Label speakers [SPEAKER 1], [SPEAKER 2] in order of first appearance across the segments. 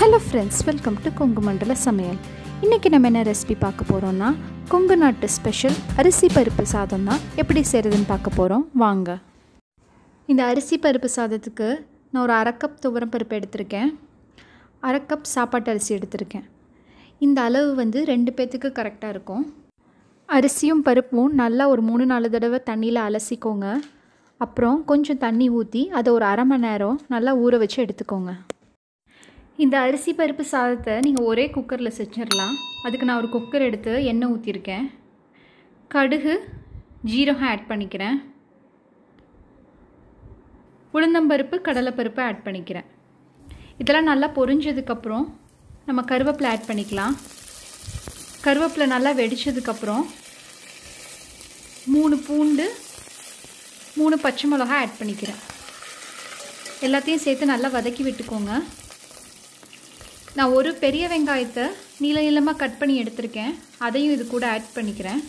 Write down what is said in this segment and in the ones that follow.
[SPEAKER 1] hello friends welcome to Kongu மண்டல சமையல் இன்றைக்கி நம்ம என்ன ரெசிபி பார்க்க போகிறோம்னா கொங்கு நாட்டு ஸ்பெஷல் அரிசி பருப்பு சாதம் தான் எப்படி செய்கிறதுன்னு பார்க்க போகிறோம் வாங்க இந்த அரிசி பருப்பு சாதத்துக்கு நான் ஒரு அரை கப் துவரம் பருப்பு எடுத்திருக்கேன் அரை கப் சாப்பாட்டு அரிசி எடுத்திருக்கேன் இந்த அளவு வந்து ரெண்டு பேர்த்துக்கு கரெக்டாக இருக்கும் அரிசியும் பருப்பும் நல்லா ஒரு மூணு நாலு தடவை தண்ணியில் அலசிக்கோங்க அப்புறம் கொஞ்சம் தண்ணி ஊற்றி அதை ஒரு அரை மணி நேரம் நல்லா ஊற வச்சு எடுத்துக்கோங்க இந்த அரிசி பருப்பு சாதத்தை நீங்கள் ஒரே குக்கரில் செஞ்சிடலாம் அதுக்கு நான் ஒரு குக்கர் எடுத்து எண்ணெய் ஊற்றிருக்கேன் கடுகு ஜீரகம் ஆட் பண்ணிக்கிறேன் உளுந்தம்பருப்பு கடலைப்பருப்பு ஆட் பண்ணிக்கிறேன் இதெல்லாம் நல்லா பொரிஞ்சதுக்கப்புறம் நம்ம கருவேப்பிலை ஆட் பண்ணிக்கலாம் கருவேப்பிலை நல்லா வெடித்ததுக்கப்புறம் மூணு பூண்டு மூணு பச்சை மிளகா ஆட் பண்ணிக்கிறேன் எல்லாத்தையும் சேர்த்து நல்லா வதக்கி விட்டுக்கோங்க நான் ஒரு பெரிய வெங்காயத்தை நீள நீளமாக கட் பண்ணி எடுத்திருக்கேன் அதையும் இது கூட ஆட் பண்ணிக்கிறேன்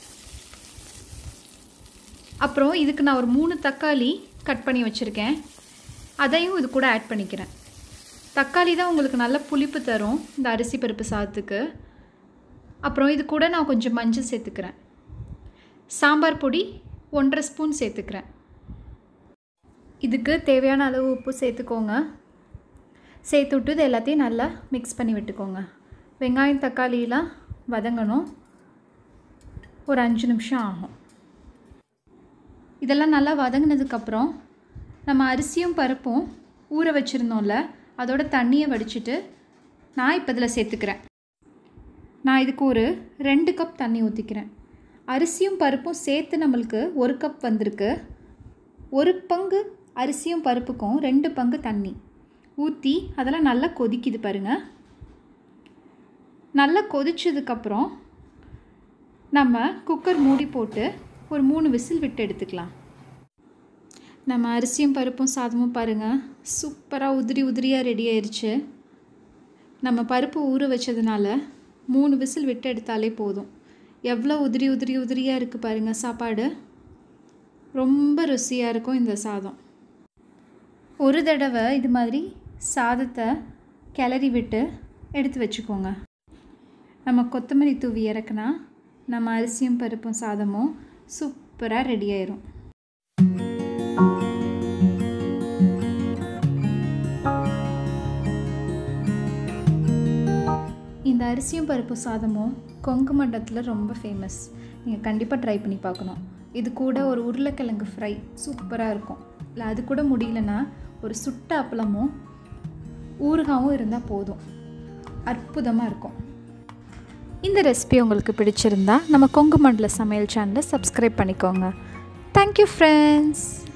[SPEAKER 1] அப்புறம் இதுக்கு நான் ஒரு மூணு தக்காளி கட் பண்ணி வச்சுருக்கேன் அதையும் இது கூட ஆட் பண்ணிக்கிறேன் தக்காளி தான் உங்களுக்கு நல்ல புளிப்பு தரும் இந்த அரிசி பருப்பு சாதத்துக்கு அப்புறம் இது கூட நான் கொஞ்சம் மஞ்சள் சேர்த்துக்கிறேன் சாம்பார் பொடி ஒன்றரை ஸ்பூன் சேர்த்துக்கிறேன் இதுக்கு தேவையான அளவு உப்பு சேர்த்துக்கோங்க சேர்த்து விட்டு இது எல்லாத்தையும் நல்லா மிக்ஸ் பண்ணி விட்டுக்கோங்க வெங்காயம் தக்காளியெலாம் வதங்கணும் ஒரு அஞ்சு நிமிஷம் ஆகும் இதெல்லாம் நல்லா வதங்கினதுக்கப்புறம் நம்ம அரிசியும் பருப்பும் ஊற வச்சுருந்தோம்ல அதோட தண்ணியை வடிச்சிட்டு நான் இப்போ இதில் சேர்த்துக்கிறேன் நான் இதுக்கு ஒரு ரெண்டு கப் தண்ணி ஊற்றிக்கிறேன் அரிசியும் பருப்பும் சேர்த்து நம்மளுக்கு ஒரு கப் வந்திருக்கு ஒரு பங்கு அரிசியும் பருப்புக்கும் ரெண்டு பங்கு தண்ணி ஊற்றி அதெல்லாம் நல்லா கொதிக்குது பாருங்கள் நல்லா கொதிச்சதுக்கப்புறம் நம்ம குக்கர் மூடி போட்டு ஒரு மூணு விசில் விட்டு எடுத்துக்கலாம் நம்ம அரிசியும் பருப்பும் சாதமும் பாருங்கள் சூப்பராக உதிரி உதிரியாக ரெடி ஆயிடுச்சு நம்ம பருப்பு ஊற வச்சதுனால மூணு விசில் விட்டு எடுத்தாலே போதும் எவ்வளோ உதிரி உதிரி உதிரியாக இருக்குது பாருங்கள் சாப்பாடு ரொம்ப ருசியாக இருக்கும் இந்த சாதம் ஒரு தடவை இது மாதிரி சாதத்தை கிளறி விட்டு எடுத்து வச்சுக்கோங்க நம்ம கொத்தமல்லி தூவி இறக்குனா நம்ம அரிசியும் பருப்பும் சாதமும் சூப்பராக ரெடி ஆயிரும் இந்த அரிசியும் பருப்பு சாதமும் கொங்கு மண்டலத்தில் ரொம்ப ஃபேமஸ் நீங்கள் கண்டிப்பாக ட்ரை பண்ணி பார்க்கணும் இது கூட ஒரு உருளைக்கிழங்கு ஃப்ரை சூப்பராக இருக்கும் இல்லை அது கூட முடியலன்னா ஒரு சுட்ட அப்பளமும் ஊறுகாவும் இருந்தால் போதும் அற்புதமாக இருக்கும் இந்த ரெசிபி உங்களுக்கு பிடிச்சிருந்தா நம்ம கொங்கு மண்டல சமையல் சேனலை சப்ஸ்கிரைப் பண்ணிக்கோங்க தேங்க்யூ ஃப்ரெண்ட்ஸ்